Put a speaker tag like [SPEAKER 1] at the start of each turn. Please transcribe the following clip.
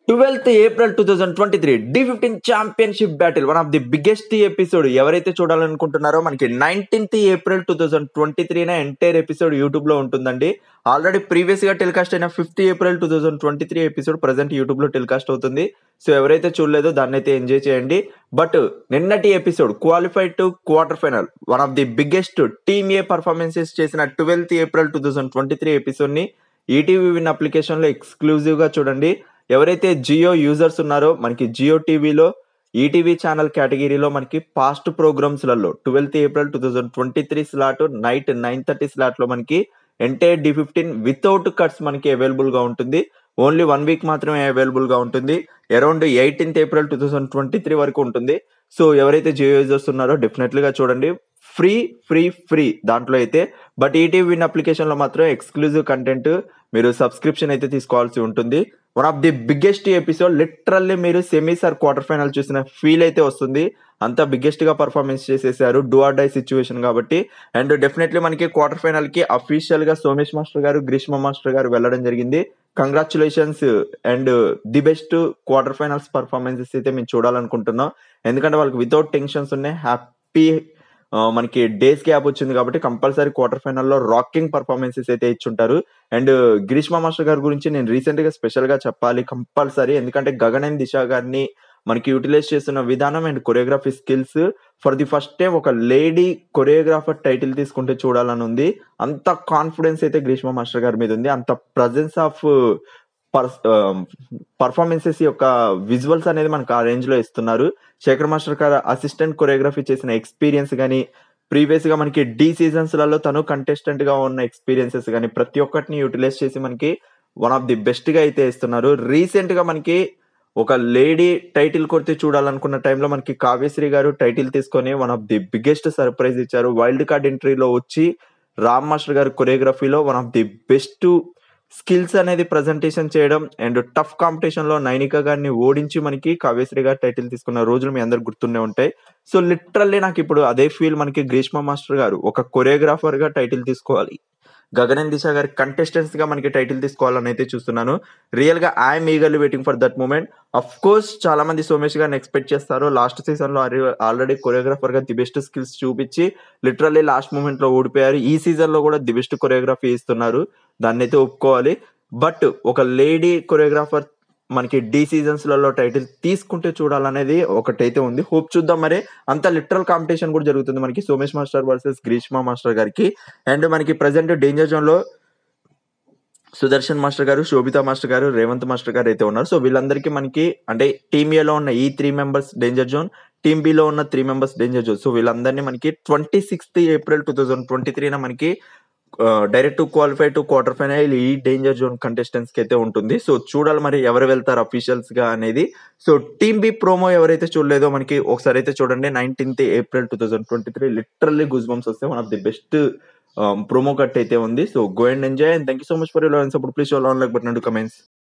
[SPEAKER 1] twelfth April two thousand twenty three Dhee fifteen championship battle one of the biggest episode ఎవరైతే చూడాలనుకుంటున్నారో మనకి nineteenth April two thousand twenty త్రీన entire episode YouTube లో ఉంటుందండి already previous గా telecast అయిన fifth April two thousand twenty three episode present YouTube లో telecast అవుతుంది సో ఎవరైతే చూడలేదో దాన్ని అయితే ఎంజాయ్ చేయండి బట్ నిన్నటి episode qualified to quarter final one of the biggest team A performances చేసిన twelfth April two thousand twenty three episode ని ఈటీవీ విన్ అప్లికేషన్ లో ఎక్స్క్లూజివ్ గా చూడండి ఎవరైతే జియో యూజర్స్ ఉన్నారో మనకి జియో టీవీలో ఈటీవీ ఛానల్ కేటగిరీలో మనకి పాస్ట్ ప్రోగ్రామ్స్లలో twelfth April two thousand twenty three slot night nine thirty slot లో మనకి entire Dhee fifteen without cuts మనకి అవైలబుల్ గా ఉంటుంది ఓన్లీ వన్ వీక్ మాత్రమే అవైలబుల్ గా ఉంటుంది around eighteenth April two thousand twenty three వరకు ఉంటుంది సో ఎవరైతే జియో యూజర్స్ ఉన్నారో డెఫినెట్లీగా చూడండి ఫ్రీ ఫ్రీ ఫ్రీ దాంట్లో అయితే బట్ ఈటీవీ విన్ అప్లికేషన్ లో మాత్రం ఎక్స్క్లూజివ్ కంటెంట్ మీరు సబ్స్క్రిప్షన్ అయితే తీసుకోవాల్సి ఉంటుంది one of the biggest episode literally మీరు సెమీస్ ఆర్ క్వార్టర్ ఫైనల్ చూసిన ఫీల్ అయితే వస్తుంది అంత బిగ్గెస్ట్ గా పర్ఫార్మెన్స్ చేసేసారు డూ ఆర్ డై సిచ్యువేషన్ కాబట్టి అండ్ డెఫినెట్లీ మనకి క్వార్టర్ ఫైనల్ కి అఫీషియల్ గా సోమేష్ మాస్టర్ గారు గ్రీష్మ మాస్టర్ గారు వెళ్ళడం జరిగింది congratulations and the best quarter finals performances అయితే మేము చూడాలనుకుంటున్నాం ఎందుకంటే వాళ్ళకి వితౌట్ టెన్షన్స్ ఉన్నాయి హ్యాపీ మనకి డేస్ గ్యాప్ వచ్చింది కాబట్టి కంపల్సరీ క్వార్టర్ ఫైనల్లో రాకింగ్ పర్ఫార్మెన్సెస్ అయితే ఇచ్చుంటారు అండ్ గ్రీష్మ మాస్టర్ గారి గురించి నేను రీసెంట్ గా స్పెషల్ గా చెప్పాలి కంపల్సరీ ఎందుకంటే గగన్ దిశ గారిని మనకి యూటిలైజ్ చేస్తున్న విధానం and choreography skills for the first time ఒక లేడీ కొరియోగ్రాఫర్ టైటిల్ తీసుకుంటే చూడాలని ఉంది అంత కాన్ఫిడెన్స్ అయితే గ్రీష్మ మాస్టర్ గారి మీద ఉంది అంత ప్రజెన్స్ ఆఫ్ పర్ఫార్మెన్సెస్ యొక్క విజువల్స్ అనేది మనకు ఆ రేంజ్ లో ఇస్తున్నారు శేఖర్ మాస్టర్ గారు అసిస్టెంట్ కొరియోగ్రఫీ చేసిన ఎక్స్పీరియన్స్ కానీ ప్రీవియస్ గా మనకి డి సీజన్స్ లలో తను కంటెస్టెంట్ గా ఉన్న ఎక్స్పీరియన్సెస్ కానీ ప్రతి ఒక్కటిని యూటిలైజ్ చేసి మనకి వన్ ఆఫ్ ది బెస్ట్ గా అయితే ఇస్తున్నారు రీసెంట్ గా మనకి ఒక లేడీ టైటిల్ కొడితే చూడాలనుకున్న టైంలో మనకి కావ్యశ్రీ గారు టైటిల్ తీసుకొని one of the biggest surprise ఇచ్చారు వైల్డ్ కార్డ్ ఎంట్రీలో వచ్చి రామ్ మాస్టర్ గారి కొరియోగ్రఫీలో one of the best skills అనేది ప్రజెంటేషన్ చేయడం అండ్ టఫ్ కాంపిటీషన్ లో నైనిక గారిని ఓడించి మనకి కావ్యశ్రీ గారు టైటిల్ తీసుకున్న రోజులు మీ అందరు గుర్తుండే ఉంటాయి సో లిటరల్లీ నాకు ఇప్పుడు అదే ఫీల్ మనకి గ్రీష్మ మాస్టర్ గారు ఒక కొరియోగ్రాఫర్ గా టైటిల్ తీసుకోవాలి గగనన్ దిశ గారి కంటెస్టెంట్స్ గా మనకి టైటిల్ తీసుకోవాలని అయితే చూస్తున్నాను రియల్ గా I'm eagerly waiting for that moment of course చాలా మంది సోమేష్ గారిని ఎక్స్పెక్ట్ చేస్తారు లాస్ట్ సీజన్ లో ఆల్రెడీ కొరియోగ్రాఫర్ గా ది బెస్ట్ స్కిల్స్ చూపించి లిటరల్లీ లాస్ట్ మూమెంట్ లో ఓడిపోయారు ఈ సీజన్ లో కూడా ది బెస్ట్ కొరియోగ్రఫీ ఇస్తున్నారు దాన్ని అయితే ఒప్పుకోవాలి బట్ ఒక లేడీ కొరియోగ్రాఫర్ మనకి డి సీజన్స్ లలో టైటిల్ తీసుకుంటే చూడాలనేది ఒకటైతే ఉంది హోప్ చూద్దాం మరి అంత లిటరల్ కాంపిటీషన్ కూడా జరుగుతుంది మనకి Somesh master versus Greeshma master గారికి అండ్ మనకి ప్రజెంట్ డేంజర్ జోన్ లో సుదర్శన్ మాస్టర్ గారు శోభితా మాస్టర్ గారు రేవంత్ మాస్టర్ గారు అయితే ఉన్నారు సో వీళ్ళందరికీ మనకి అంటే టీమ్ ఏలో ఉన్న ఈ three members danger zone team బిలో ఉన్న three members danger zone so వీళ్ళందరినీ మనకి twenty sixth April two thousand twenty త్రీన మనకి direct qualify to quarter final ఈ డేంజర్ జోన్ కంటెస్టెంట్స్ కి అయితే ఉంటుంది సో చూడాలి మరి ఎవరు వెళ్తారు అఫీషియల్స్ గా అనేది సో టీమ్ బి ప్రోమో ఎవరైతే చూడలేదో మనకి ఒకసారి అయితే చూడండి nineteenth April two thousand twenty three literally goosebumps వస్తే one of the best promo cut అయితే ఉంది so go and enjoy and thank you so much for your support please all on like button comments